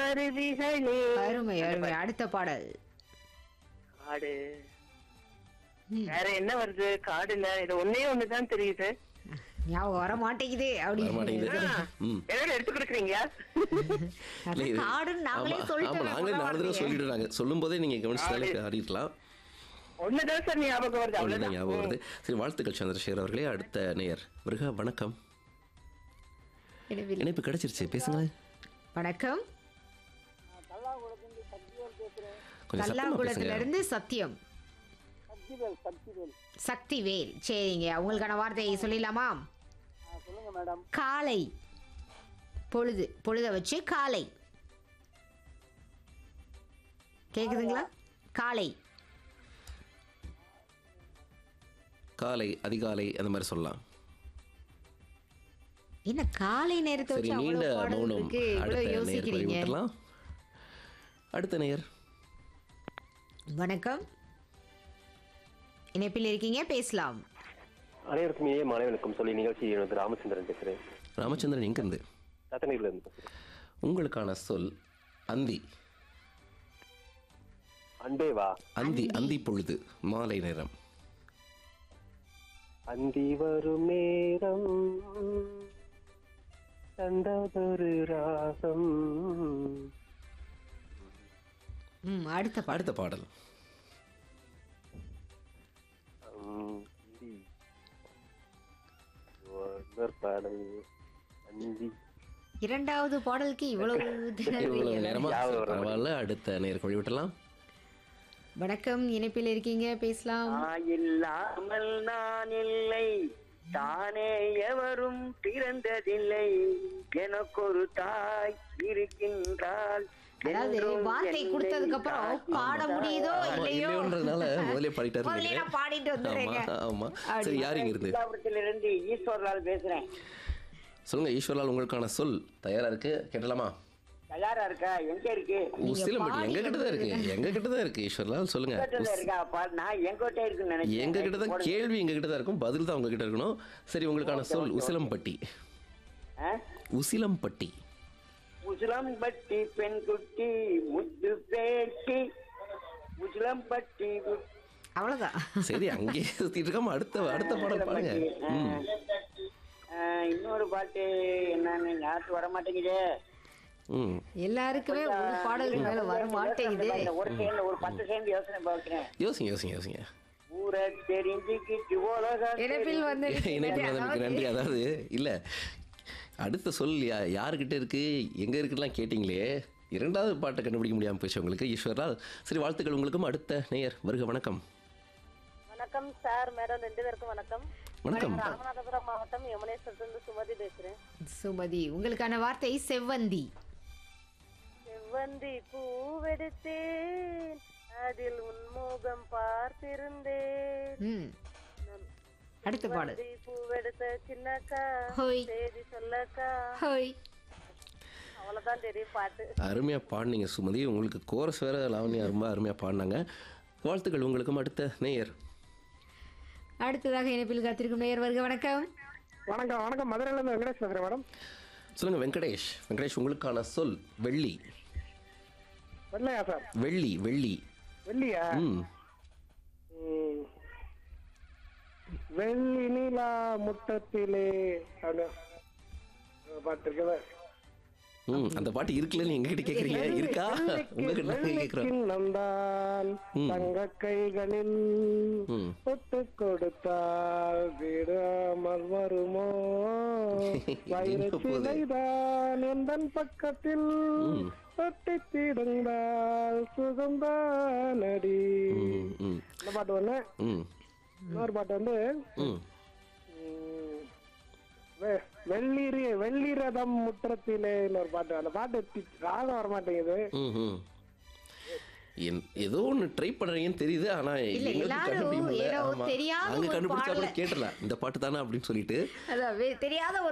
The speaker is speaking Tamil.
அருவிகளே அருமை அருமை அடுத்த பாடல் காடு ம். வேற என்ன வருது காடுல இது ஒன்னே ஒண்ணுதான் தெரியுது ஞாபகம் வர மாட்டேங்குது அப்படி வர மாட்டேங்குது ம் எல்லாரும் எடுத்து கொடுக்குறீங்க இல்ல, அதான் இது- காடுன்னு நாங்களே ஆமா, ஆமா, சொல்லிட்டோம் நாங்களே நாலு தடவை சொல்லிடுறாங்க சொல்லும் போதே நீங்க கவனிச்சாலே ஆடிருக்கலாம் ஒண்ணுதான் சார் ஞாபகம் வருது அவ்வளவுதான் அவ்வளவுதான் ஞாபகம் வருது சரி வாழ்த்துக்கள் சந்திரசேகர் அவர்களே அடுத்த நேயர் மிருகா வணக்கம் எனவே, இணைப்பு கிடைச்சிருச்சு பேசுங்களேன் வணக்கம் கொஞ்சம் சத்தமா கல்லாங்குளத்துல பேசுங்க இருந்து சத்தியம் சக்திவேல் சரிங்க உங்களுக்கான வார்த்தையை சொல்லிடலாமா சொல்லுங்க மேடம் காலை பொழுது பொழுத வச்சு காலை கேக்குதுங்களா காலை காலை அதிகாலை அந்த மாதிரி சொல்லலாம் என்ன காலை நேரத்தை சரி வச்சு நீண்ட அவ்வளவு பாடல் மௌனம் இருக்கு அடுத்த இவ்வளவு நேயர் யோசிக்கிறீங்க விட்டுலாம் அடுத்த நேயர் வணக்கம் இணைப்பில் இருக்கீங்க பேசலாம் அனைவருக்கும் இனிய மாணவனுக்கும் சொல்லி நிகழ்ச்சி எனது ராமச்சந்திரன் பேசுறேன் ராமச்சந்திரன் எங்க இருந்து ரத்தனகிரில இருந்து பேசுறேன் உங்களுக்கான சொல் அந்தி அன்பே வா அந்தி அந்தி பொழுது மாலை நேரம் அந்தி வரும் நேரம் தந்ததொரு ராகம் ம் அடுத்த பாடல் அடுத்த பாடல் உம், அந்தி. இன்னொரு பாடல் அந்தி இரண்டாவது பாடலுக்கு இவ்வளவு இவ்வளவு நேரமா ஞாபகம் சரி, வர பரவாயில்ல அடுத்த நேயர் வழி விட்டலாம் வணக்கம் இணைப்பில் இருக்கீங்க பேசலாம் இல்லாமல் நான் இல்லை தானே எவரும் பிறந்ததில்லை எனக்கொரு தாய் இருக்கின்றாள் அதாவது என்றும் வார்த்தை என்னை கொடுத்ததுக்கு அப்புறம் காக்கும் பாட முடியுதோ ஆமா, இல்லையோ இல்லையோன்றதுனால முதல்ல பாடிட்டாரு முதல்ல நான் பாடிட்டு ஆமா வந்துடுறேங்க ஆமா சரி யார் இங்க இருந்து தாய். ஈஸ்வரலால் பேசுறேன் சொல்லுங்க ஈஸ்வரலால் உங்களுக்கான சொல் தயாரா இருக்கு கேட்டலாமா தயாரா இருக்கா எங்க இருக்கு உசிலம்பட்டி எங்க கிட்ட தான் இருக்கு எங்க கிட்ட தான் இருக்கு ஈஸ்வரலால் சொல்லுங்க எங்கிட்ட இருக்கா பா- நான் எங்கோட்டே இருக்குன்னு நினைச்சேன் எங்க கிட்ட தான் கேள்வி எங்க கிட்ட தான் இருக்கும் பதில் தான் உங்க கிட்ட இருக்கணும் சரி உங்களுக்கான சொல் உசிலம்பட்டி ஆ? உசிலம்பட்டி உசிலம்பட்டி பெண் குட்டி முத்து பேட்டி உசிலம்பட்டி கு- அவ்வளவுதான் சரி அங்கேயே சுத்திட்டு இருக்காம அடுத்த அடுத்த பாடல் பாருங்க ம் ஆ, இன்னொரு பாட்டு என்னன்னு ஞாபகம் வர மாட்டேங்குதே ம் எல்லாருக்குமே ஒரு பாடலுக்கு மேல வர மாட்டேங்குது இந்த ஒரு சேர்ந்து ஒரு பத்து சேர்ந்து யோசனை பார்க்கிறேன் யோசிங்க யோசிங்க யோசிங்க ஊரை தெரிஞ்சுக்கிட்டு உலகம் இணைப்பில் வந்து இணைப்பில் வந்தமைக்கு நன்றி அதாவது இல்ல அடுத்த சொல் யா யாருக்கிட்ட இருக்கு எங்க இருக்குலாம் கேட்டிங்களே இரண்டாவது பாட்டை கண்டுபிடிக்க முடியாம போச்சு உங்களுக்கு ஈஸ்வரலால் சரி வாழ்த்துக்கள் உங்களுக்கும் அடுத்த நேயர் வருக வணக்கம் வணக்கம் சார் மேடம் ரெண்டு பேருக்கும் வணக்கம் வணக்கம் ராமநாதபுரம் மாவட்டம் யமுனேஸ்வரத்துல சுமதி பேசுறேன் சுமதி உங்களுக்கான வார்த்தை செவ்வந்தி செவ்வந்தி பூவெடுத்தேன் அதில் உன்முகம் பார்த்திருந்தேன் ம் அடுத்த பாடல் செவ்வந்தி பூவெடுத்த சின்னக்கா ஹோய் செய்தி சொல்லக்கா ஹோய் அவ்வளவுதான் தெரியும் பாட்டு அருமையா பாடினீங்க சுமதி உங்களுக்கு கோரஸ் வேற லாவண்யா ரொம்ப அருமையா பாடினாங்க வாழ்த்துக்கள் உங்களுக்கும் அடுத்த நேயர் அடுத்ததாக இணைப்பில் காத்திருக்கும் நேயர் வருக வணக்கம் வணக்கம் வணக்கம் மதுரையில இருந்து வெங்கடேஷ் பேசுறேன் மேடம் சொல்லுங்க வெங்கடேஷ் வெங்கடேஷ் உங்களுக்கான சொல் வெள்ளி வெள்ளையா சார் வெள்ளி வெள்ளி வெள்ளியா ம் ம். வெள்ளி நிலா முட்டத்திலே அப்படின்னு ஒரு பாட்டு இருக்குல்ல ம் அந்த பாட்டு இருக்குல்லன்னு எங்ககிட்ட கேக்குறீங்க இருக்கா உங்ககிட்ட நாங்க கேக்குறோம் நந்தான் ம். தங்க கைகளில் ம் தொட்டு கொடுத்தால் விடாமல் வருமோ எங்க போகுது? வைரச்சிலைதான் எந்தன் பக்கத்தில் ம். தொட்டி திடந்தால் சுகம்தானடி ம் ம் இந்த பாட்டு ஒண்ணு ம் இன்னொரு பாட்டு வந்து ம் ம், வெ- வெள்ளி வெள்ளி ரதம் முற்றத்திலே இன்னொரு பாட்டு அந்த பாட்டு தி- ராகம் வர மாட்டேங்குது ம், ம். என்- ஏதோ ஒன்று ட்ரை பண்றீங்கன்னு தெரியுது ஆனா இல்ல, எங்களுக்கு எல்லாரும் கண்டுபிடிக்க முடியல. ஏதோ ஆமா. தெரியாத நாங்க ஒரு கண்டுபிடிச்சா கூட பாடலை. கேட்டலாம் இந்த பாட்டு தானே அப்படின்னு சொல்லிட்டு அதான் வே- தெரியாத ஒரு